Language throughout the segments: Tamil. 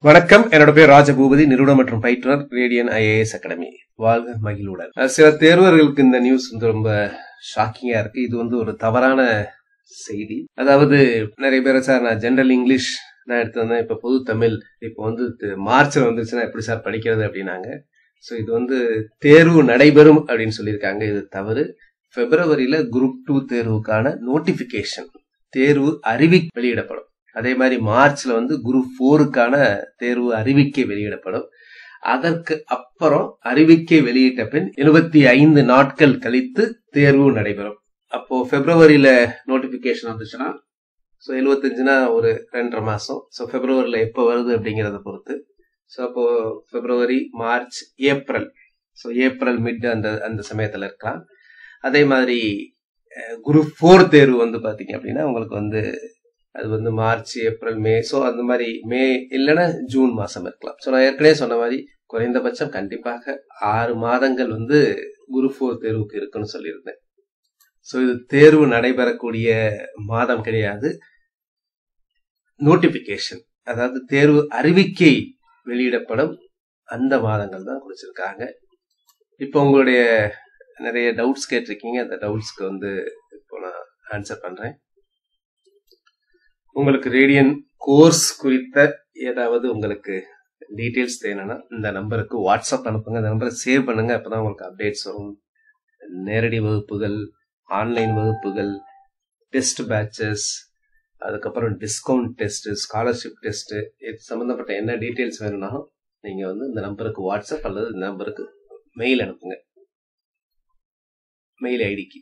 வணக்கம் என்னோட பேர் ராஜபூபதி நிறுவனம் மற்றும் பயிற்றுனர் ரேடியன் ஐஏஎஸ் அகாடமி வாழ்க மகிழ்வுடன் அஹ் சில தேர்வர்களுக்கு இந்த நியூஸ் வந்து ரொம்ப ஷாக்கிங்கா இருக்கு இது வந்து ஒரு தவறான செய்தி அதாவது நிறைய பேர் சார் நான் ஜெனரல் இங்கிலீஷ் நான் எடுத்து வந்தேன் இப்ப பொது தமிழ் இப்போ வந்து து- மார்ச்ல வந்துச்சுன்னா எப்படி சார் படிக்கிறது அப்படின்னாங்க ஸோ இது வந்து தேர்வு நடைபெறும் அப்படின்னு சொல்லியிருக்காங்க இது தவறு பிப்ரவரியில குரூப் டூ தேர்வுக்கான நோட்டிபிகேஷன் தேர்வு அறிவி வெளியிடப்படும் அதே மாதிரி மார்ச்ல வந்து குரூப் ஃபோருக்கான தேர்வு அறிவிக்கை வெளியிடப்படும் அதற்கு அப்புறம் அறிவிக்கை வெளியிட்ட பின் எழுபத்தி ஐந்து நாட்கள் கழித்து தேர்வு நடைபெறும் அப்போ பிப்ரவரியில நோட்டிபிகேஷன் வந்துச்சுன்னா ஸோ எழுபத்தஞ்சுனா ஒரு ரெண்டரை மாசம் ஸோ பிப்ரவரியில எப்போ வருது அப்படிங்கிறத பொறுத்து ஸோ அப்போ February March April so April mid அந்த அந்த சமயத்தில் இருக்கலாம் அதே மாதிரி குரூப் ஃபோர் தேர்வு வந்து பார்த்தீங்க அப்படின்னா உங்களுக்கு வந்து அது வந்து மார்ச் ஏப்ரல் மே ஸோ அந்த மாதிரி மே இல்லைன்னா ஜூன் மாசம் இருக்கலாம் ஸோ நான் ஏற்கனவே சொன்ன மாதிரி குறைந்தபட்சம் கண்டிப்பாக ஆறு மாதங்கள் வந்து குரூப் ஃபோர் தேர்வுக்கு இருக்குன்னு சொல்லியிருந்தேன் ஸோ இது தேர்வு நடைபெறக்கூடிய மாதம் கிடையாது நோட்டிபிகேஷன் அதாவது தேர்வு அறிவிக்கை வெளியிடப்படும் அந்த மாதங்கள் தான் குறிச்சிருக்காங்க இப்போ உங்களுடைய நிறைய டவுட்ஸ் கேட்டிருக்கீங்க அந்த டவுட்ஸ்க்கு வந்து இப்போ நான் ஆன்சர் பண்றேன் உங்களுக்கு ரேடியன் கோர்ஸ் குறித்த ஏதாவது உங்களுக்கு டீட்டெயில்ஸ் வேணும்னா இந்த நம்பருக்கு வாட்ஸ்அப் அனுப்புங்க அந்த நம்பரை சேவ் பண்ணுங்க அப்பதான் உங்களுக்கு அப்டேட்ஸ் வரும் நேரடி வகுப்புகள் ஆன்லைன் வகுப்புகள் டெஸ்ட் பேட்சஸ் அதுக்கப்புறம் டிஸ்கவுண்ட் டெஸ்ட் ஸ்காலர்ஷிப் டெஸ்ட் இது சம்பந்தப்பட்ட என்ன டீட்டெயில்ஸ் வேணும்னாலும் நீங்க வந்து இந்த நம்பருக்கு வாட்ஸ்அப் அல்லது இந்த நம்பருக்கு மெயில் அனுப்புங்க மெயில் ஐடிக்கு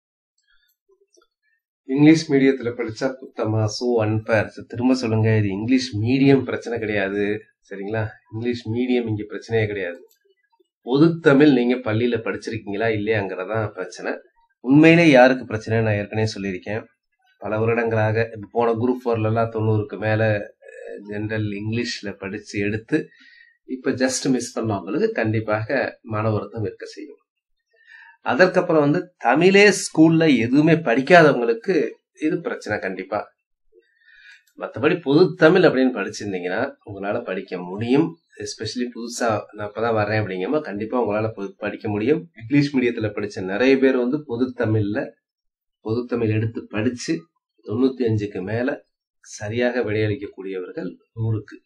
இங்கிலீஷ் மீடியத்துல படிச்சா குத்தமா சோ அன்பேர் திரும்ப சொல்லுங்க இது இங்கிலீஷ் மீடியம் பிரச்சனை கிடையாது சரிங்களா இங்கிலீஷ் மீடியம் இங்க பிரச்சனையே கிடையாது பொது தமிழ் நீங்க பள்ளியில படிச்சிருக்கீங்களா இல்லையாங்கிறதான் பிரச்சனை உண்மையிலே யாருக்கு பிரச்சனை நான் ஏற்கனவே சொல்லியிருக்கேன் பல வருடங்களாக இப்ப போன குரூப் ஃபோர்ல எல்லாம் தொண்ணூறுக்கு மேல ஜென்ரல் இங்கிலீஷ்ல படிச்சு எடுத்து இப்ப ஜஸ்ட் மிஸ் பண்ணவங்களுக்கு கண்டிப்பாக மன வருத்தம் இருக்க செய்யும் அதற்கப்புறம் வந்து தமிழே ஸ்கூல்ல எதுவுமே படிக்காதவங்களுக்கு இது பிரச்சனை கண்டிப்பா மற்றபடி பொது தமிழ் அப்படின்னு படிச்சிருந்தீங்கன்னா உங்களால படிக்க முடியும் எஸ்பெஷலி புதுசா நான் இப்பதான் வரேன் அப்படிங்கம்மா கண்டிப்பா உங்களால பொது- படிக்க முடியும் இங்கிலீஷ் மீடியத்துல படிச்ச நிறைய பேர் வந்து பொது தமிழ்ல பொது தமிழ் எடுத்து படிச்சு தொண்ணூத்தி அஞ்சுக்கு மேல சரியாக விடையளிக்கக்கூடியவர்கள் நூறுக்கு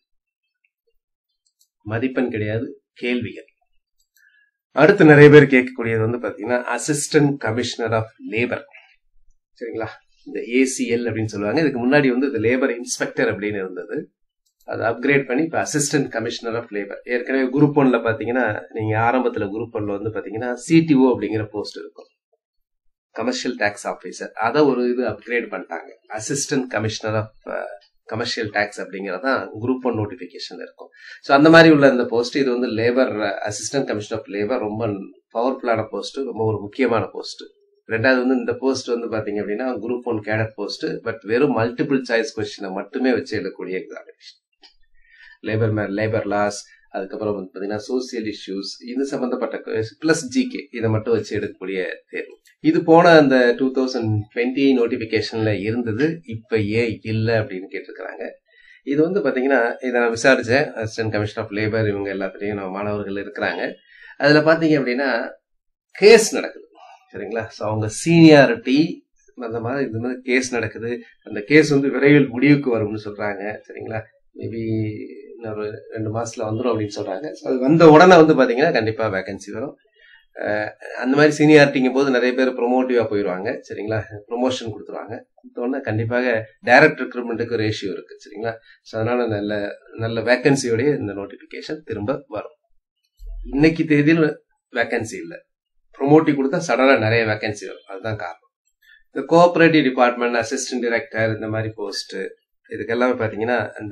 மதிப்பெண் கிடையாது கேள்விகள் அடுத்து நிறைய பேர் கேட்கக்கூடியது வந்து பாத்தீங்கன்னா அசிஸ்டன்ட் கமிஷனர் ஆஃப் லேபர் சரிங்களா இந்த ஏசிஎல் அப்படின்னு சொல்லுவாங்க இதுக்கு முன்னாடி வந்து இது லேபர் இன்ஸ்பெக்டர் அப்படின்னு இருந்தது அதை அப்கிரேட் பண்ணி இப்போ அசிஸ்டன்ட் கமிஷனர் ஆஃப் லேபர் ஏற்கனவே குரூப் ஒன்ல பாத்தீங்கன்னா நீங்க ஆரம்பத்துல குரூப் ஒன்ல வந்து பாத்தீங்கன்னா சிடிஓ அப்படிங்கிற போஸ்ட் இருக்கும் கமர்ஷியல் டேக்ஸ் ஆஃபீஸர் அதை ஒரு இது அப்கிரேட் பண்ணிட்டாங்க assistant commissioner of commercial tax அப்படிங்கறதான் குரூப் ஒன் நோட்டிபிகேஷன் இருக்கும் ஸோ அந்த மாதிரி உள்ள இந்த போஸ்ட் இது வந்து labour assistant commissioner of labour ரொம்ப பவர்ஃபுல்லான போஸ்ட் ரொம்ப ஒரு முக்கியமான போஸ்ட் ரெண்டாவது வந்து இந்த போஸ்ட் வந்து பாத்தீங்க அப்படின்னா group one cadet post but வெறும் மல்டிபிள் சாய்ஸ் கொஸ்டினை மட்டுமே வச்சு எழுதக்கூடிய எக்ஸாமினேஷன் லேபர் மே லேபர் லாஸ் அதுக்கப்புறம் வந்து பாத்தீங்கன்னா சோசியல் இஷ்யூஸ் இது சம்பந்தப்பட்ட பிளஸ் ஜிகே இதை மட்டும் வச்சு எடுக்கக்கூடிய தேர்வு இது போன அந்த டூ தௌசண்ட் டுவெண்ட்டி நோட்டிபிகேஷன்ல இருந்தது இப்ப ஏன் இல்லை அப்படின்னு கேட்டிருக்கிறாங்க இது வந்து பாத்தீங்கன்னா இதை நான் விசாரிச்சேன் அசிஸ்டன்ட் கமிஷனர் ஆஃப் லேபர் இவங்க எல்லாத்துலயும் நம்ம மாணவர்கள் இருக்கிறாங்க அதுல பாத்தீங்க அப்படின்னா கேஸ் நடக்குது சரிங்களா ஸோ அவங்க சீனியாரிட்டி அந்த மாதிரி இந்த மாதிரி கேஸ் நடக்குது அந்த கேஸ் வந்து விரைவில் முடிவுக்கு வரும்னு சொல்றாங்க சரிங்களா மேபி இன்னொரு ரெண்டு மாசத்துல வந்துடும் அப்படின்னு சொல்றாங்க ஸோ அது வந்த உடனே வந்து பாத்தீங்கன்னா கண்டிப்பா வேகன்சி வரும் அஹ் அந்த மாதிரி சீனியாரிட்டிங்கும் போது நிறைய பேர் ப்ரொமோட்டிவா போயிடுவாங்க சரிங்களா ப்ரொமோஷன் கொடுத்துருவாங்க கொடுத்தோடனே கண்டிப்பாக டைரக்ட் ரெக்ரூட்மெண்ட்டுக்கு ரேஷியோ இருக்கு சரிங்களா ஸோ அதனால நல்ல நல்ல வேகன்சியோடய இந்த நோட்டிபிகேஷன் திரும்ப வரும் இன்னைக்கு தேதியில் வேகன்சி இல்லை ப்ரொமோட்டிவ் கொடுத்தா சடனா நிறைய வேகன்சி வரும் அதுதான் காரணம் இந்த கோஆபரேட்டிவ் டிபார்ட்மெண்ட் அசிஸ்டன்ட் டைரக்டர் இந்த மாதிரி போஸ்ட் இதுக்கு எல்லாமே பாத்தீங்கன்னா அந்த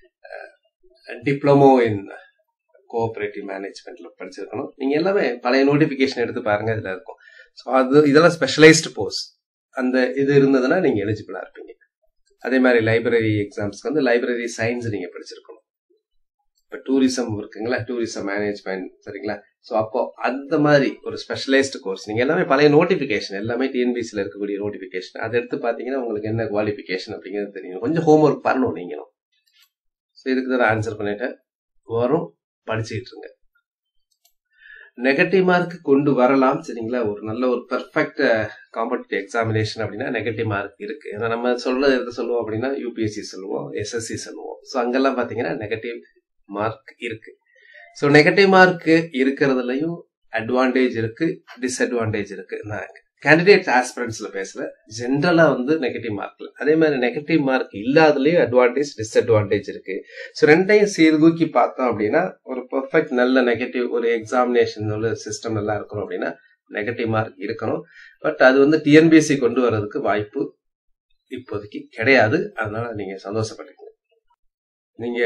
டிப்ளமோ இன் கோஆபரேட்டிவ் மேனேஜ்மெண்ட்ல படிச்சிருக்கணும் நீங்க எல்லாமே பழைய நோட்டிபிகேஷன் எடுத்து பாருங்க இதுல இருக்கும் ஸோ அது இதெல்லாம் ஸ்பெஷலைஸ்டு போஸ்ட் அந்த இது இருந்ததுன்னா நீங்க எலிஜிபிளா இருப்பீங்க அதே மாதிரி லைப்ரரி எக்ஸாம்ஸ்க்கு வந்து லைப்ரரி சயின்ஸ் நீங்க படிச்சிருக்கணும் இப்போ டூரிசம் இருக்குங்களா டூரிசம் மேனேஜ்மெண்ட் சரிங்களா ஸோ அப்போ அந்த மாதிரி ஒரு ஸ்பெஷலைஸ்டு கோர்ஸ் நீங்க எல்லாமே பழைய நோட்டிபிகேஷன் எல்லாமே டிஎன்பிசியில் இருக்கக்கூடிய நோட்டிபிகேஷன் அதை எடுத்து பார்த்தீங்கன்னா உங்களுக்கு என்ன குவாலிஃபிகேஷன் அப்படிங்கிறது தெரியும் கொஞ்சம் ஹோம்ஒர்க் பண்ணணும் நீங்களும் ஸோ இதுக்கு தான் ஆன்சர் பண்ணிட்டேன் வரும் படிச்சுக்கிட்டு இருங்க நெகட்டிவ் மார்க் கொண்டு வரலாம் சரிங்களா ஒரு நல்ல ஒரு பெர்ஃபெக்ட் காம்படிட்டிவ் எக்ஸாமினேஷன் அப்படின்னா நெகட்டிவ் மார்க் இருக்கு ஏன்னா நம்ம சொல்றது எது சொல்லுவோம் அப்படின்னா யூபிஎஸ்சி சொல்லுவோம் எஸ்எஸ்சி சொல்லுவோம் ஸோ அங்கெல்லாம் பார்த்தீங்கன்னா நெகட்டிவ் மார்க் இருக்கு ஸோ நெகட்டிவ் மார்க் இருக்கிறதுலையும் அட்வான்டேஜ் இருக்கு டிஸ்அட்வான்டேஜ் இருக்கு நான் கேண்டிடேட் ஆஸ்பிரன்ஸ்ல பேசல ஜென்ரலா வந்து நெகட்டிவ் மார்க்ல அதே மாதிரி நெகட்டிவ் மார்க் இல்லாதலயும் அட்வான்டேஜ் டிஸ்அட்வான்டேஜ் இருக்கு ஸோ ரெண்டையும் சீர்தூக்கி பார்த்தோம் அப்படின்னா ஒரு பெர்ஃபெக்ட் நல்ல நெகட்டிவ் ஒரு எக்ஸாமினேஷன் உள்ள சிஸ்டம் நல்லா இருக்கணும் அப்படின்னா நெகட்டிவ் மார்க் இருக்கணும் பட் அது வந்து டிஎன்பிஎஸ்சி கொண்டு வர்றதுக்கு வாய்ப்பு இப்போதைக்கு கிடையாது அதனால நீங்க சந்தோஷப்பட்டுக்கங்க நீங்க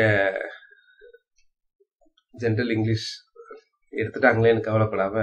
ஜென்ரல் இங்கிலீஷ் எடுத்துட்டாங்களேன்னு கவலைப்படாம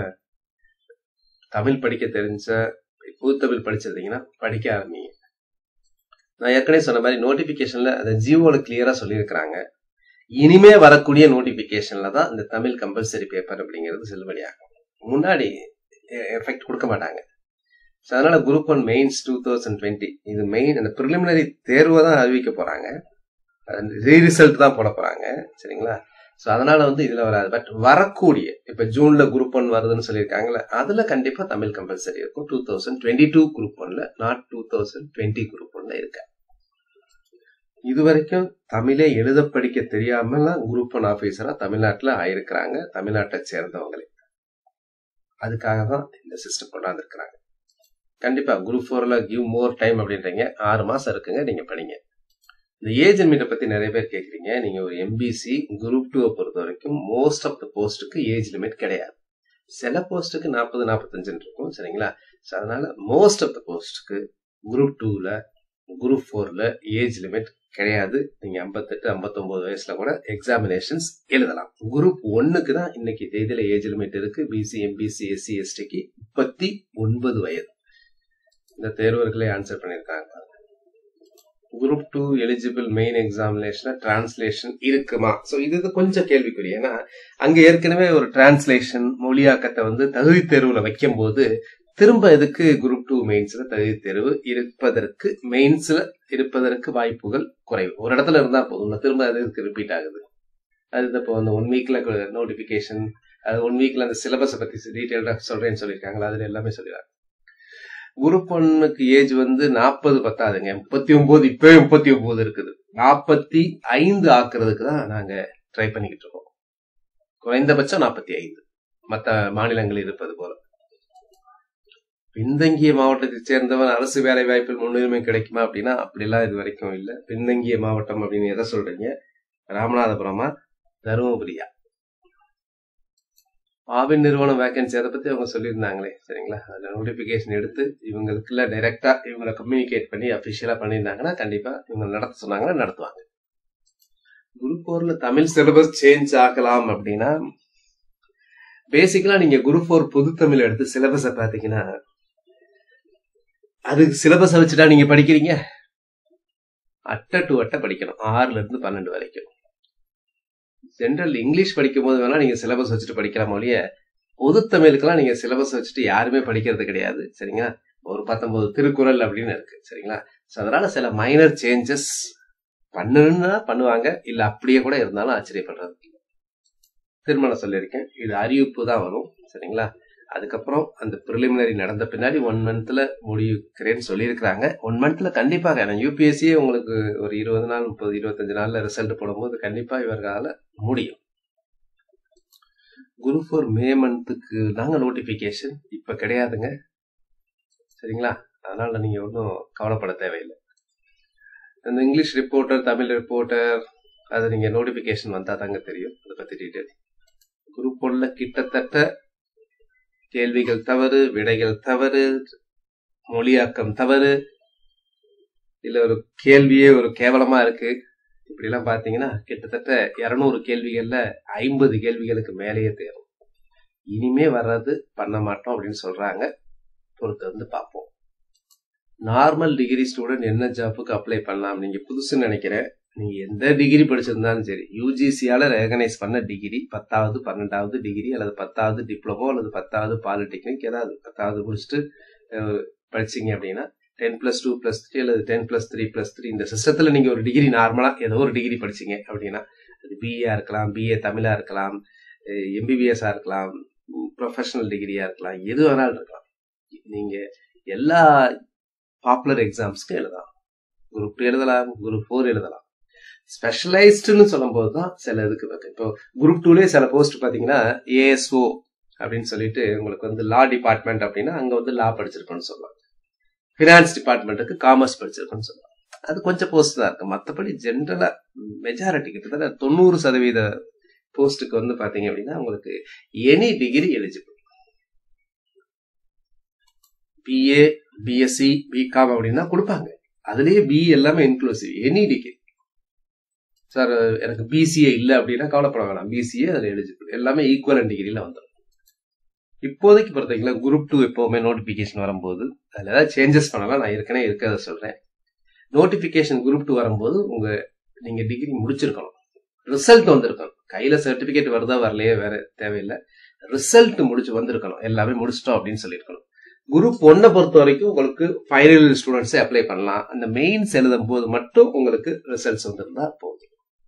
தமிழ் படிக்க தெரிஞ்ச புதுத்தமிழ் படிச்சிருந்தீங்கன்னா படிக்க ஆரம்பிங்க நான் ஏற்கனவே சொன்ன மாதிரி நோட்டிபிகேஷன்ல அந்த ஜியோல கிளியரா சொல்லியிருக்கிறாங்க இனிமே வரக்கூடிய நோட்டிபிகேஷன்ல தான் இந்த தமிழ் கம்பல்சரி பேப்பர் அப்படிங்கிறது செல்லுபடியாகும் முன்னாடி எஃபெக்ட் கொடுக்க மாட்டாங்க ஸோ அதனால group one mains two thousand twenty இது மெயின் அந்த ப்ரிலிமினரி தேர்வை தான் அறிவிக்க போறாங்க ரீ ரிசல்ட் தான் போட போறாங்க சரிங்களா ஸோ அதனால வந்து இதுல வராது பட் வரக்கூடிய இப்ப ஜூன்ல குரூப் ஒன் வருதுன்னு சொல்லியிருக்காங்கல்ல அதுல கண்டிப்பா தமிழ் கம்பல்சரி இருக்கும் two thousand twenty two group ஒன்ல not two thousand twenty group ஒன்ல இருக்கு இது வரைக்கும் தமிழே எழுத படிக்க தெரியாமலாம் குரூப் ஒன் ஆபீசரா தமிழ்நாட்டில் ஆயிருக்கிறாங்க தமிழ்நாட்டை சேர்ந்தவங்களே அதுக்காக தான் இந்த சிஸ்டம் கொண்டாந்துருக்கிறாங்க கண்டிப்பா குரூப் ஃபோர்ல கிவ் மோர் டைம் அப்படின்றீங்க ஆறு மாசம் இருக்குங்க நீங்க படிங்க இந்த ஏஜ் லிமிட்டை பத்தி நிறைய பேர் கேக்குறீங்க நீங்க ஒரு எம்பிசி குரூப் டூவை பொறுத்த வரைக்கும் மோஸ்ட் ஆஃப் த போஸ்ட்டுக்கு ஏஜ் லிமிட் கிடையாது சில போஸ்ட்டுக்கு நாற்பது நாற்பத்தஞ்சுன்னு இருக்கும் சரிங்களா ஸோ அதனால மோஸ்ட் ஆஃப் த போஸ்ட்டுக்கு குரூப் டூவில் குரூப் ஃபோரில் ஏஜ் லிமிட் கிடையாது நீங்க ஐம்பத்தெட்டு ஐம்பத்தொன்பது வயசுல கூட எக்ஸாமினேஷன்ஸ் எழுதலாம் குரூப் ஒன்னுக்கு தான் இன்னைக்கு தேதியில ஏஜ் லிமிட் இருக்கு பிசி எம்பிசி எஸ்சி எஸ்டிக்கு முப்பத்தி ஒன்பது வயது இந்த தேர்வர்களே ஆன்சர் பண்ணியிருக்காங்க group two eligible main examination translation இருக்குமா ஸோ இது கொஞ்சம் கேள்விக்குறி ஏன்னா அங்க ஏற்கனவே ஒரு டிரான்ஸ்லேஷன் மொழியாக்கத்தை வந்து தகுதி தேர்வுல வைக்கும் போது திரும்ப எதுக்கு குரூப் டூ மெயின்ஸ்ல தகுதி தேர்வு இருப்பதற்கு மெயின்ஸ்ல இருப்பதற்கு வாய்ப்புகள் குறைவு ஒரு இடத்துல இருந்தா போதும் திரும்ப அது இதுக்கு ரிப்பீட் ஆகுது அது இப்போ அந்த ஒன் வீக்ல நோட்டிபிகேஷன் அது ஒன் வீக்ல அந்த சிலபஸை பத்தி டீட்டெயில்டா சொல்றேன்னு சொல்லியிருக்காங்களா அதுல எல்லாமே சொல்லிடுறாங்க குரூப் ஒன்னுக்கு ஏஜ் வந்து நாற்பது பத்தாதுங்க முப்பத்தி ஒன்பது இப்பவே முப்பத்தி ஒன்பது இருக்குது நாற்பத்தி ஐந்து ஆக்குறதுக்கு தான் நாங்க ட்ரை பண்ணிக்கிட்டு இருக்கோம் குறைந்தபட்சம் நாற்பத்தி ஐந்து மற்ற மாநிலங்களில் இருப்பது போல பின்தங்கிய மாவட்டத்தை சேர்ந்தவன் அரசு வேலை வாய்ப்பில் முன்னுரிமை கிடைக்குமா அப்படின்னா அப்படிலாம் இது வரைக்கும் இல்லை பின்தங்கிய மாவட்டம் அப்படின்னு எதை சொல்றீங்க ராமநாதபுரமா தருமபுரியா ஆவின் நிறுவனம் வேகன்சி அதை பத்தி அவங்க சொல்லியிருந்தாங்களே சரிங்களா அதுல நோட்டிபிகேஷன் எடுத்து இவங்களுக்குள்ள டைரக்டா இவங்களை கம்யூனிகேட் பண்ணி அபிஷியலா பண்ணியிருந்தாங்கன்னா கண்டிப்பா இவங்க நடத்த சொன்னாங்கன்னா நடத்துவாங்க குரூப் ஃபோர்ல தமிழ் சிலபஸ் சேஞ்ச் ஆகலாம் அப்படின்னா பேசிக்கலா நீங்க குரூப் ஃபோர் பொது தமிழ் எடுத்து சிலபஸை பாத்தீங்கன்னா அதுக்கு சிலபஸை வச்சுட்டா நீங்க படிக்கிறீங்க அட்டை டு அட்டை படிக்கணும் ஆறுல இருந்து பன்னெண்டு வரைக்கும் ஜென்ரல் இங்கிலீஷ் படிக்கும் போது வேணா நீங்க சிலபஸ் வச்சுட்டு படிக்கலாம் ஒழிய பொது தமிழுக்கெல்லாம் நீங்க சிலபஸ் வச்சுட்டு யாருமே படிக்கிறது கிடையாது சரிங்களா ஒரு பத்தொன்பது திருக்குறள் அப்படின்னு இருக்கு சரிங்களா ஸோ அதனால சில மைனர் சேஞ்சஸ் பண்ணணும்னா பண்ணுவாங்க இல்ல அப்படியே கூட இருந்தாலும் ஆச்சரியப்படுறது திருமணம் சொல்லியிருக்கேன் இது அறிவிப்பு தான் வரும் சரிங்களா அதுக்கப்புறம் அந்த ப்ரிலிமினரி நடந்த பின்னாடி ஒன் மந்த்ல முடிக்கிறேன்னு சொல்லியிருக்கிறாங்க ஒன் மந்த்ல கண்டிப்பாக ஏன்னா யூபிஎஸ்சியே உங்களுக்கு ஒரு இருபது நாள் முப்பது இருபத்தஞ்சு நாள்ல ரிசல்ட் போடும்போது கண்டிப்பா இவர்களால முடியும் குரு ஃபோர் மே மந்த்துக்கு தாங்க நோட்டிபிகேஷன் இப்ப கிடையாதுங்க சரிங்களா அதனால நீங்க ஒன்றும் கவலைப்பட தேவையில்லை இந்த இங்கிலீஷ் ரிப்போர்ட்டர் தமிழ் ரிப்போர்ட்டர் அது நீங்க நோட்டிபிகேஷன் வந்தா தாங்க தெரியும் அதை பத்தி டீட்டெயில் குரூப் ஒன்ல கிட்டத்தட்ட கேள்விகள் தவறு விடைகள் தவறு மொழியாக்கம் தவறு இல்ல ஒரு கேள்வியே ஒரு கேவலமா இருக்கு இப்படி எல்லாம் பாத்தீங்கன்னா கிட்டத்தட்ட இருநூறு கேள்விகள்ல ஐம்பது கேள்விகளுக்கு மேலேயே தேரும் இனிமே வர்றது பண்ண மாட்டோம் அப்படின்னு சொல்றாங்க பொறுத்து வந்து பார்ப்போம் நார்மல் டிகிரி ஸ்டூடெண்ட் என்ன ஜாப்புக்கு அப்ளை பண்ணலாம் நீங்க புதுசுன்னு நினைக்கிறேன் நீங்க எந்த டிகிரி படிச்சிருந்தாலும் சரி யூஜிசியால ரெகனைஸ் பண்ண டிகிரி பத்தாவது பன்னெண்டாவது டிகிரி அல்லது பத்தாவது டிப்ளமோ அல்லது பத்தாவது பாலிடெக்னிக் ஏதாவது பத்தாவது முடிச்சுட்டு படிச்சீங்க அப்படின்னா ten plus two plus three அல்லது ten plus three plus three இந்த சிஸ்டத்தில் நீங்கள் ஒரு டிகிரி நார்மலாக ஏதோ ஒரு டிகிரி படிச்சீங்க அப்படின்னா அது பிஏ இருக்கலாம் பிஏ தமிழா இருக்கலாம் எம்பிபிஎஸ்ஸாக இருக்கலாம் ப்ரொஃபஷனல் டிகிரியாக இருக்கலாம் எது வேணாலும் இருக்கலாம் நீங்கள் எல்லா பாப்புலர் எக்ஸாம்ஸ்க்கும் எழுதலாம் குரூப் டூ எழுதலாம் குரூப் ஃபோர் எழுதலாம் ஸ்பெஷலைஸ்டுன்னு சொல்லும்போது தான் சில இதுக்கு இருக்கு இப்போ குரூப் டூலேயே சில போஸ்ட் பார்த்தீங்கன்னா ஏஎஸ்ஓ அப்படின்னு சொல்லிட்டு உங்களுக்கு வந்து லா டிபார்ட்மெண்ட் அப்படின்னா அங்கே வந்து லா படிச்சிருக்கோன்னு சொல்லுவாங்க ஃபினான்ஸ் டிபார்ட்மெண்ட்டுக்கு காமர்ஸ் படிச்சிருக்கோன்னு சொல்லுவாங்க அது கொஞ்சம் போஸ்ட் தான் இருக்கு மற்றபடி ஜென்ரலா மெஜாரிட்டி கிட்டத்தட்ட தொண்ணூறு சதவீத போஸ்ட்டுக்கு வந்து பாத்தீங்க அப்படின்னா உங்களுக்கு any degree eligible BA BSc BCom அப்படின்னா கொடுப்பாங்க அதுலயே பி எல்லாமே இன்க்ளூசிவ் எனி டிகிரி சார் எனக்கு பிசிஏ இல்லை அப்படின்னா கவலைப்பட வேணாம் பிசிஏ அதில் எலிஜிபிள் எல்லாமே ஈக்குவல் டிகிரியில் வந்துடும் இப்போதைக்கு பொறுத்தவரைக்கும் குரூப் டூ எப்போவுமே நோட்டிஃபிகேஷன் வரும்போது அதில் ஏதாவது சேஞ்சஸ் பண்ணலாம் நான் ஏற்கனவே இருக்கிறத சொல்கிறேன் நோட்டிஃபிகேஷன் குரூப் டூ வரும்போது உங்கள் நீங்கள் டிகிரி முடிச்சிருக்கணும் ரிசல்ட் வந்திருக்கணும் கையில் சர்டிஃபிகேட் வருதா வரலையே வேற தேவையில்லை ரிசல்ட் முடிச்சு வந்திருக்கணும் எல்லாமே முடிச்சிட்டோம் அப்படின்னு சொல்லியிருக்கணும் குரூப் ஒன்னை பொறுத்த வரைக்கும் உங்களுக்கு ஃபைனல் ஸ்டூடெண்ட்ஸே அப்ளை பண்ணலாம் அந்த மெயின்ஸ் எழுதும் போது மட்டும் உங்களுக்கு ரிசல்ட்ஸ் வந்திருந்தா போதும்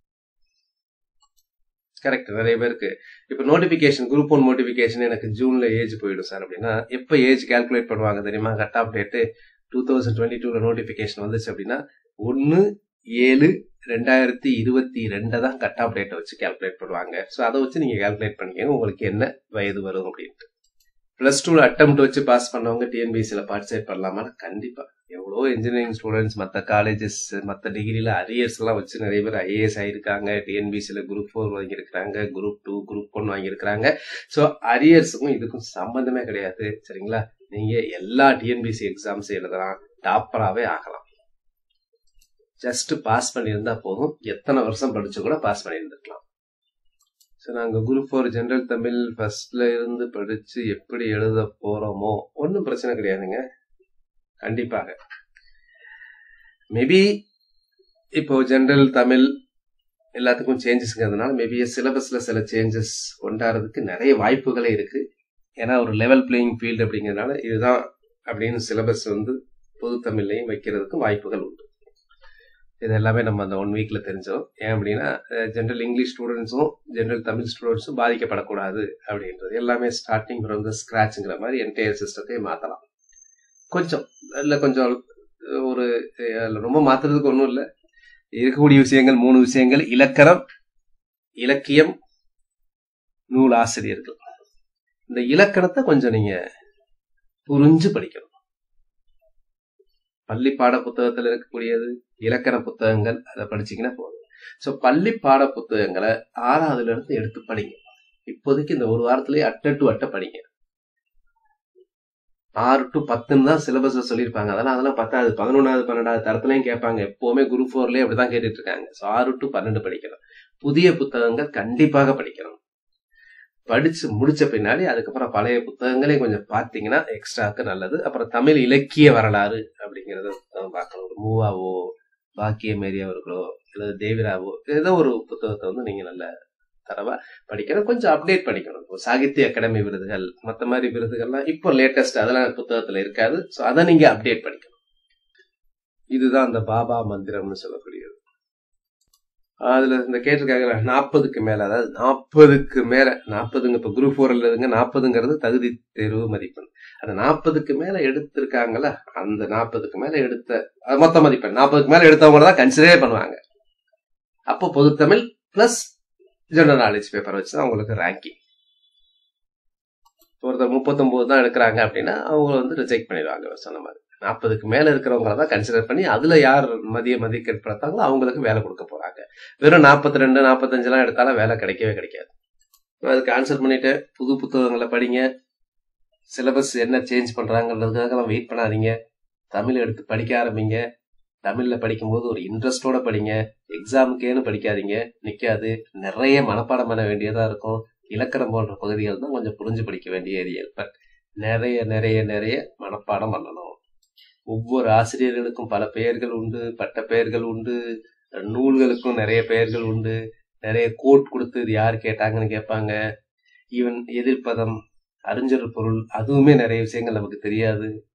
கரெக்ட் நிறைய பேருக்கு இப்போ நோட்டிபிகேஷன் குரூப் ஒன் நோட்டிபிகேஷன் எனக்கு ஜூன்ல ஏஜ் போயிடும் சார் அப்படின்னா எப்போ ஏஜ் கால்குலேட் பண்ணுவாங்க தெரியுமா cut off date two thousand twenty டூல நோட்டிபிகேஷன் வந்துச்சு அப்படின்னா ஒன்று ஏழு ரெண்டாயிரத்தி இருபத்தி ரெண்டை தான் கட் ஆஃப் டேட்டை வச்சு கால்குலேட் பண்ணுவாங்க ஸோ அதை வச்சு நீங்க கால்குலேட் பண்ணிக்கோங்க உங்களுக்கு என்ன வயது வரும் அப்படின்ட்டு பிளஸ் டூல அட்டம் வச்சு பாஸ் பண்ணவங்க டிஎன்பிசியில் பார்ட்டிசிபேட் பண்ணலாமா கண்டிப்பா எவ்வளோ இன்ஜினியரிங் ஸ்டூடெண்ட்ஸ் மற்ற காலேஜஸ் மற்ற டிகிரியில் அரியர்ஸ் எல்லாம் வச்சு நிறைய பேர் ஐஏஎஸ் ஆயிருக்காங்க டிஎன்பிசியில் குரூப் ஃபோர் வாங்கியிருக்கிறாங்க குரூப் டூ குரூப் ஒன் வாங்கியிருக்கிறாங்க ஸோ அரியர்ஸுக்கும் இதுக்கும் சம்பந்தமே கிடையாது சரிங்களா நீங்க எல்லா டிஎன்பிசி எக்ஸாம்ஸ் எழுதலாம் டாப்பராகவே ஆகலாம் ஜஸ்ட் பாஸ் பண்ணியிருந்தா போதும் எத்தனை வருஷம் படிச்சு கூட பாஸ் பண்ணியிருந்துருக்கலாம் ஸோ நாங்கள் குரூப் ஃபோர் ஜென்ரல் தமிழ் ஃபர்ஸ்ட்ல இருந்து படிச்சு எப்படி எழுத போறோமோ ஒன்றும் பிரச்சனை கிடையாதுங்க கண்டிப்பாக மேபி இப்போ ஜென்ரல் தமிழ் எல்லாத்துக்கும் சேஞ்சஸ்ங்கிறதுனால மேபி சிலபஸ்ல சில சேஞ்சஸ் கொண்டாடுறதுக்கு நிறைய வாய்ப்புகளே இருக்கு ஏன்னா ஒரு லெவல் பிளேயிங் ஃபீல்டு அப்படிங்கிறதுனால இதுதான் அப்படின்னு சிலபஸ் வந்து பொது தமிழ்லையும் வைக்கிறதுக்கு வாய்ப்புகள் உண்டு இது எல்லாமே நம்ம அந்த ஒன் வீக்ல தெரிஞ்சோம் ஏன் அப்படின்னா ஜென்ரல் இங்கிலீஷ் ஸ்டூடெண்ட்ஸும் ஜென்ரல் தமிழ் ஸ்டூடெண்ட்ஸும் பாதிக்கப்படக்கூடாது அப்படின்றது எல்லாமே ஸ்டார்டிங் ஃப்ரம் த ஸ்கிராச்சுங்கிற மாதிரி என்டையர் சிஸ்டத்தையே மாற்றலாம் கொஞ்சம் இல்லை கொஞ்சம் ஒரு ரொம்ப மாத்துறதுக்கு ஒன்றும் இல்லை இருக்கக்கூடிய விஷயங்கள் மூணு விஷயங்கள் இலக்கணம் இலக்கியம் நூல் ஆசிரியர்கள் இந்த இலக்கணத்தை கொஞ்சம் நீங்க புரிஞ்சு படிக்கணும் பள்ளி பாட புத்தகத்துல இருக்கக்கூடியது இலக்கண புத்தகங்கள் அதை படிச்சீங்கன்னா போதும் ஸோ பள்ளி பாட புத்தகங்களை ஆறாவதுல இருந்து எடுத்து படிங்க இப்போதைக்கு இந்த ஒரு வாரத்திலேயே அட்டை டு அட்டை படிங்க ஆறு டு பத்துன்னு தான் சிலபஸ் சொல்லியிருப்பாங்க அதெல்லாம் அதெல்லாம் பத்தாவது பதினொன்றாவது பன்னெண்டாவது தரத்துலையும் கேட்பாங்க எப்பவுமே குரூப் ஃபோர்லேயே அப்படிதான் கேட்டுட்டு இருக்காங்க ஸோ ஆறு டு பன்னெண்டு படிக்கணும் புதிய புத்தகங்கள் கண்டிப்பாக படிக்கணும் படிச்சு முடிச்ச பின்னாடி அதுக்கப்புறம் பழைய புத்தகங்களையும் கொஞ்சம் பார்த்தீங்கன்னா எக்ஸ்ட்ராக்கு நல்லது அப்புறம் தமிழ் இலக்கிய வரலாறு அப்படிங்கறத பார்க்கணும் ஒரு மூவாவோ பாக்கிய மேரியவர்களோ அல்லது தேவிராவோ ஏதோ ஒரு புத்தகத்தை வந்து நீங்க நல்ல தரவா படிக்கணும் கொஞ்சம் அப்டேட் பண்ணிக்கணும் இப்போ சாகித்ய அகாடமி விருதுகள் மற்ற மாதிரி விருதுகள்லாம் இப்போ லேட்டஸ்ட் அதெல்லாம் புத்தகத்துல இருக்காது ஸோ அதை நீங்க அப்டேட் பண்ணிக்கணும் இதுதான் அந்த பாபா மந்திரம்னு சொல்லக்கூடியது அதுல இந்த கேட்டிருக்காங்க நாற்பதுக்கு மேல அதாவது நாற்பதுக்கு மேல நாற்பதுங்க இப்ப குரூப் ஃபோர் இல்லதுங்க நாற்பதுங்கிறது தகுதி தேர்வு மதிப்பெண் அந்த நாற்பதுக்கு மேல எடுத்திருக்காங்கல்ல அந்த நாற்பதுக்கு மேல எடுத்த மொத்த மதிப்பெண் நாற்பதுக்கு மேல எடுத்தவங்க தான் கன்சிடரே பண்ணுவாங்க அப்போ பொதுத்தமிழ் பிளஸ் ஜெனரல் நாலேஜ் பேப்பர் வச்சு தான் அவங்களுக்கு ரேங்கிங் ஒருத்தர் முப்பத்தொன்பது தான் எடுக்கிறாங்க அப்படின்னா அவங்க வந்து ரிஜெக்ட் பண்ணிடுவாங்க சொன்ன மாதிரி நாற்பதுக்கு மேல இருக்கிறவங்கள தான் கன்சிடர் பண்ணி அதுல யார் மதிய மதிக்கப்படுத்தாங்களோ அவங்களுக்கு வேலை கொடுக்க போறாங்க வெறும் நாற்பத்தி ரெண்டு நாற்பத்தஞ்சுலாம் எடுத்தாலும் வேலை கிடைக்கவே கிடைக்காது அதுக்கு ஆன்சர் பண்ணிட்டு புது புத்தகங்களை படிங்க சிலபஸ் என்ன சேஞ்ச் பண்றாங்கிறதுக்காக வெயிட் பண்ணாதீங்க தமிழ் எடுத்து படிக்க ஆரம்பிங்க தமிழ்ல படிக்கும்போது ஒரு இன்ட்ரெஸ்டோட படிங்க எக்ஸாமுக்கேன்னு படிக்காதீங்க நிக்காது நிறைய மனப்பாடம் பண்ண வேண்டியதா இருக்கும் இலக்கணம் போன்ற பகுதிகள் தான் கொஞ்சம் புரிஞ்சு படிக்க வேண்டிய ஏரியல் பட் நிறைய நிறைய நிறைய மனப்பாடம் பண்ணணும் ஒவ்வொரு ஆசிரியர்களுக்கும் பல பெயர்கள் உண்டு பட்ட பெயர்கள் உண்டு நூல்களுக்கும் நிறைய பெயர்கள் உண்டு நிறைய கோட் கொடுத்து இது யார் கேட்டாங்கன்னு கேட்பாங்க ஈவன் எதிர்ப்பதம் அறிஞர் பொருள் அதுவுமே நிறைய விஷயங்கள் நமக்கு தெரியாது நம்ம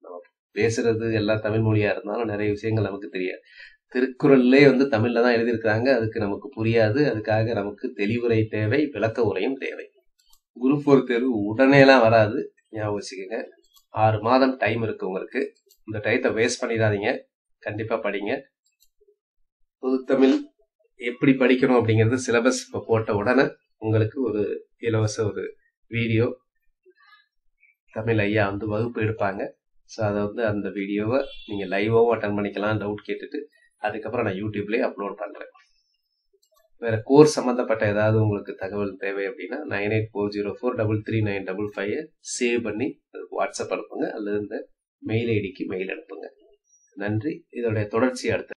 பேசுறது எல்லாம் தமிழ் மொழியா இருந்தாலும் நிறைய விஷயங்கள் நமக்கு தெரியாது திருக்குறள்லே வந்து தமிழ்ல தான் எழுதியிருக்கிறாங்க அதுக்கு நமக்கு புரியாது அதுக்காக நமக்கு தெளிவுரை தேவை விளக்க உரையும் தேவை குரூப் ஃபோர் தேர்வு உடனேலாம் வராது ஞாபகம் வச்சுக்கோங்க ஆறு மாதம் டைம் இருக்கு உங்களுக்கு இந்த டயத்தை வேஸ்ட் பண்ணிடாதீங்க கண்டிப்பா படிங்க பொதுத்தமிழ் எப்படி படிக்கணும் அப்படிங்கிறது சிலபஸ் இப்போ போட்ட உடனே உங்களுக்கு ஒரு இலவச ஒரு வீடியோ தமிழ் ஐயா வந்து வகுப்பு எடுப்பாங்க ஸோ அதை வந்து அந்த வீடியோவை நீங்கள் லைவாகவும் அட்டன் பண்ணிக்கலாம் டவுட் கேட்டுட்டு அதுக்கப்புறம் நான் யூடியூப்லேயே அப்லோட் பண்ணுறேன் வேற கோர்ஸ் சம்மந்தப்பட்ட ஏதாவது உங்களுக்கு தகவல் தேவை அப்படின்னா nine eight four zero four double three nine double five save பண்ணி வாட்ஸ்அப் அனுப்புங்க அல்லது இந்த மெயில் ஐடிக்கு மெயில் அனுப்புங்க நன்றி இதோடைய தொடர்ச்சி அடுத்த